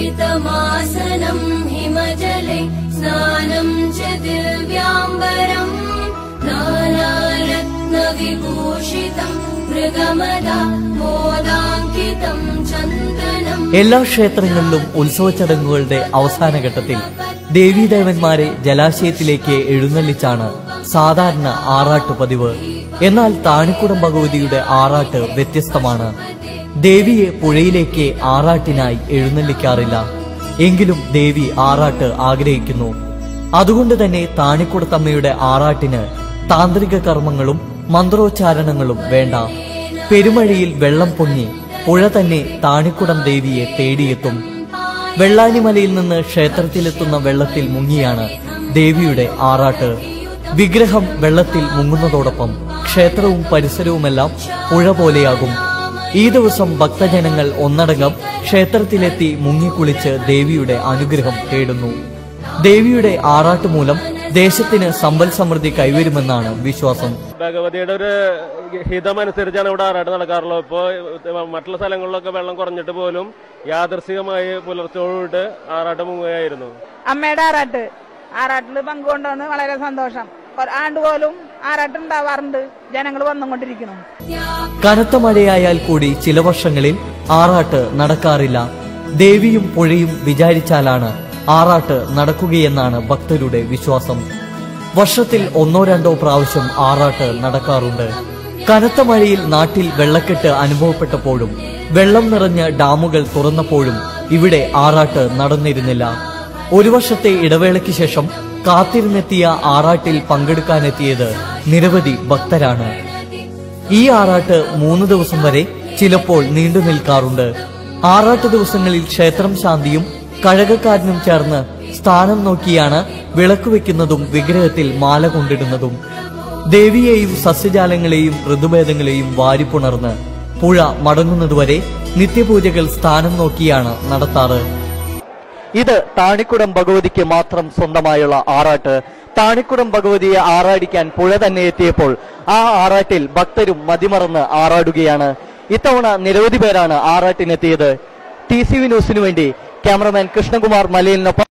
कल्पितमासनम् हिमजले स्नानम् च दिव्याम्बरम् नानारत्नविभूषितम् मृगमदा मोदाङ्कितम् चन्दनम् എല്ലാ ക്ഷേത്രങ്ങളിലും ഉത്സവ ചടങ്ങുകളുടെ അവസാന ഘട്ടത്തിൽ ദേവീദേവന്മാരെ ജലാശയത്തിലേക്ക് എഴുന്നള്ളിച്ചാണ് സാധാരണ ആറാട്ട് പതിവ് എന്നാൽ താണിക്കുടം ഭഗവതിയുടെ ആറാട്ട് വ്യത്യസ്തമാണ് ദേവിയെ പുഴയിലേക്ക് ആറാട്ടിനായി എഴുന്നള്ളിക്കാറില്ല എങ്കിലും ദേവി ആറാട്ട് ആഗ്രഹിക്കുന്നു അതുകൊണ്ട് തന്നെ താണിക്കുടത്തമ്മയുടെ ആറാട്ടിന് താന്ത്രിക കർമ്മങ്ങളും മന്ത്രോച്ചാരണങ്ങളും വേണ്ട പെരുമഴയിൽ വെള്ളം പൊങ്ങി പുഴ തന്നെ താണിക്കുടം ദേവിയെ തേടിയെത്തും വെള്ളാനിമലയിൽ നിന്ന് ക്ഷേത്രത്തിലെത്തുന്ന വെള്ളത്തിൽ മുങ്ങിയാണ് ദേവിയുടെ ആറാട്ട് വിഗ്രഹം വെള്ളത്തിൽ മുങ്ങുന്നതോടൊപ്പം ക്ഷേത്രവും പരിസരവുമെല്ലാം പുഴ പോലെയാകും ഈ ദിവസം ഭക്തജനങ്ങൾ ഒന്നടങ്കം ക്ഷേത്രത്തിലെത്തി മുങ്ങിക്കുളിച്ച് ദേവിയുടെ അനുഗ്രഹം തേടുന്നു ദേവിയുടെ ആറാട്ട് മൂലം ദേശത്തിന് സമ്പൽ സമൃദ്ധി കൈവരുമെന്നാണ് വിശ്വാസം ഭഗവതിയുടെ ഒരു ഹിതമനുസരിച്ചാണ് ഇവിടെ ആറാട്ട് നടക്കാറുള്ളത് ഇപ്പോൾ മറ്റുള്ള സ്ഥലങ്ങളിലൊക്കെ വെള്ളം കുറഞ്ഞിട്ട് പോലും യാദർശികമായി പുലർച്ചോടുകൂട്ട് ആറാട്ട് മുങ്ങുകയായിരുന്നു അമ്മയുടെ ആറാട്ട് ആറാട്ടിൽ പങ്കുകൊണ്ടുവന്ന് വളരെ സന്തോഷം കൊ- ആണ്ടുപോലും ആറാട്ട് ഉണ്ടാവാറുണ്ട് ജനങ്ങൾ വന്നുകൊണ്ടിരിക്കുന്നു കനത്ത മഴയായാൽ കൂടി ചില വർഷങ്ങളിൽ ആറാട്ട് നടക്കാറില്ല ദേവിയും പുഴയും വിചാരിച്ചാലാണ് ആറാട്ട് നടക്കുകയെന്നാണ് ഭക്തരുടെ വിശ്വാസം വർഷത്തിൽ ഒന്നോ രണ്ടോ പ്രാവശ്യം ആറാട്ട് നടക്കാറുണ്ട് കനത്ത മഴയിൽ നാട്ടിൽ വെള്ളക്കെട്ട് അനുഭവപ്പെട്ടപ്പോഴും വെള്ളം നിറഞ്ഞ് ഡാമുകൾ തുറന്നപ്പോഴും ഇവിടെ ആറാട്ട് നടന്നിരുന്നില്ല ഒരു വർഷത്തെ ഇടവേളയ്ക്ക് ശേഷം കാത്തിരുന്നെത്തിയ ആറാട്ടിൽ പങ്കെടുക്കാനെത്തിയത് നിരവധി ഭക്തരാണ് ഈ ആറാട്ട് മൂന്ന് ദിവസം വരെ ചിലപ്പോൾ നീണ്ടു നിൽക്കാറുണ്ട് ആറാട്ട് ദിവസങ്ങളിൽ ക്ഷേത്രം ശാന്തിയും കഴകക്കാരനും ചേർന്ന് സ്ഥാനം നോക്കിയാണ് വിളക്ക് വെക്കുന്നതും വിഗ്രഹത്തിൽ മാല കൊണ്ടിടുന്നതും ദേവിയെയും സസ്യജാലങ്ങളെയും ഋതുഭേദങ്ങളെയും വാരിപ്പുണർന്ന് പുഴ മടങ്ങുന്നതുവരെ നിത്യപൂജകൾ സ്ഥാനം നോക്കിയാണ് നടത്താറ് ഇത് താണിക്കുടം ഭഗവതിക്ക് മാത്രം സ്വന്തമായുള്ള ആറാട്ട് താണിക്കുടം ഭഗവതിയെ ആറാടിക്കാൻ പുഴ തന്നെ എത്തിയപ്പോൾ ആ ആറാട്ടിൽ ഭക്തരും മതിമറന്ന് ആറാടുകയാണ് ഇത്തവണ നിരവധി പേരാണ് ആറാട്ടിനെത്തിയത് ടി സി വി ന്യൂസിനു വേണ്ടി ക്യാമറമാൻ കൃഷ്ണകുമാർ മലയിലിനൊപ്പം